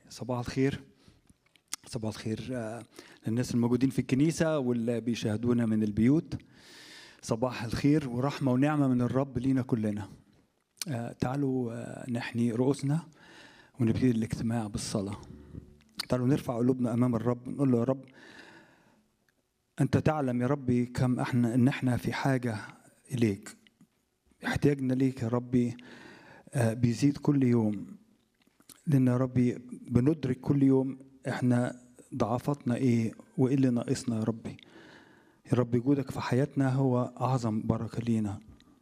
صباح الخير صباح الخير آه، للناس الموجودين في الكنيسة واللي بيشاهدونا من البيوت صباح الخير ورحمة ونعمة من الرب لينا كلنا آه، تعالوا آه، نحني رؤوسنا ونبتدي الاجتماع بالصلاة تعالوا نرفع قلوبنا أمام الرب نقول له يا رب أنت تعلم يا ربي كم احنا إن احنا في حاجة إليك احتياجنا ليك يا ربي آه، بيزيد كل يوم لأن يا ربي بندرك كل يوم احنا ضعفاتنا ايه وايه اللي ناقصنا يا ربي يا رب وجودك في حياتنا هو اعظم بركه لينا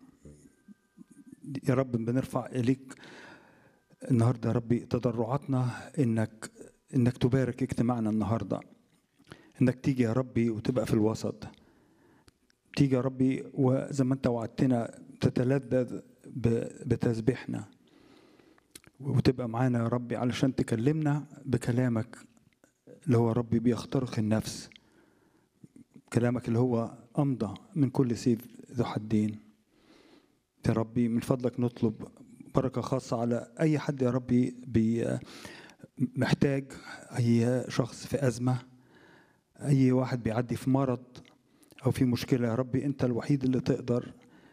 يا رب بنرفع اليك النهارده يا ربي تضرعاتنا انك انك تبارك اجتماعنا النهارده انك تيجي يا ربي وتبقى في الوسط تيجي يا ربي وزي ما انت وعدتنا تتلذذ ب- بتسبيحنا وتبقى معانا يا ربي علشان تكلمنا بكلامك اللي هو ربي بيخترق النفس كلامك اللي هو أمضى من كل سيف ذو حدين يا ربي من فضلك نطلب بركة خاصة على أي حد يا ربي بي محتاج أي شخص في أزمة أي واحد بيعدي في مرض أو في مشكلة يا ربي أنت الوحيد اللي تقدر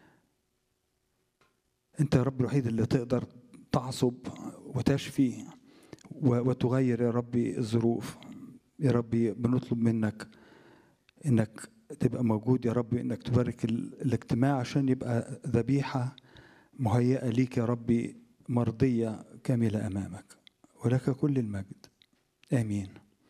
أنت يا رب الوحيد اللي تقدر تعصب وتشفي و- وتغير يا ربي الظروف يا ربي بنطلب منك انك تبقى موجود يا ربي انك تبارك ال- الاجتماع عشان يبقى ذبيحه مهيئه ليك يا ربي مرضيه كامله امامك ولك كل المجد امين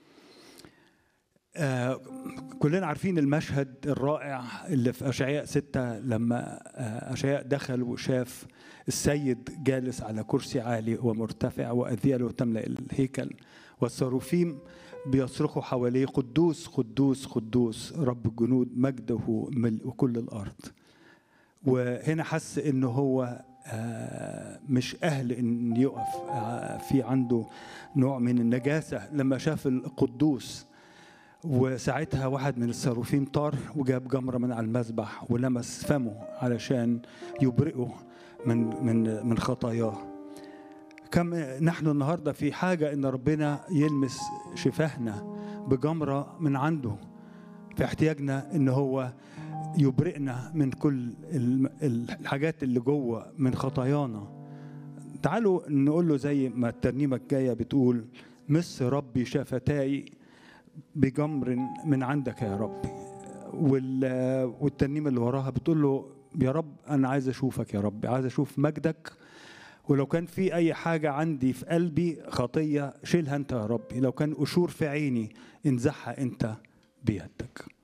آه كلنا عارفين المشهد الرائع اللي في أشعياء ستة لما آه أشعياء دخل وشاف السيد جالس على كرسي عالي ومرتفع وأذياله تملأ الهيكل والصاروفيم بيصرخوا حواليه قدوس قدوس قدوس رب الجنود مجده ملء كل الأرض وهنا حس انه هو آه، مش اهل ان يقف آه، في عنده نوع من النجاسه لما شاف القدوس وساعتها واحد من الصاروفين طار وجاب جمره من على المذبح ولمس فمه علشان يبرئه من من من خطاياه كم نحن النهارده في حاجه ان ربنا يلمس شفاهنا بجمره من عنده في احتياجنا ان هو يبرئنا من كل الم- الحاجات اللي جوه من خطايانا تعالوا نقول له زي ما الترنيمه الجايه بتقول مس ربي شفتاي بجمر من عندك يا رب وال- والترنيمه اللي وراها بتقول له يا رب انا عايز اشوفك يا رب عايز اشوف مجدك ولو كان في اي حاجه عندي في قلبي خطيه شيلها انت يا ربي لو كان قشور في عيني انزعها انت بيدك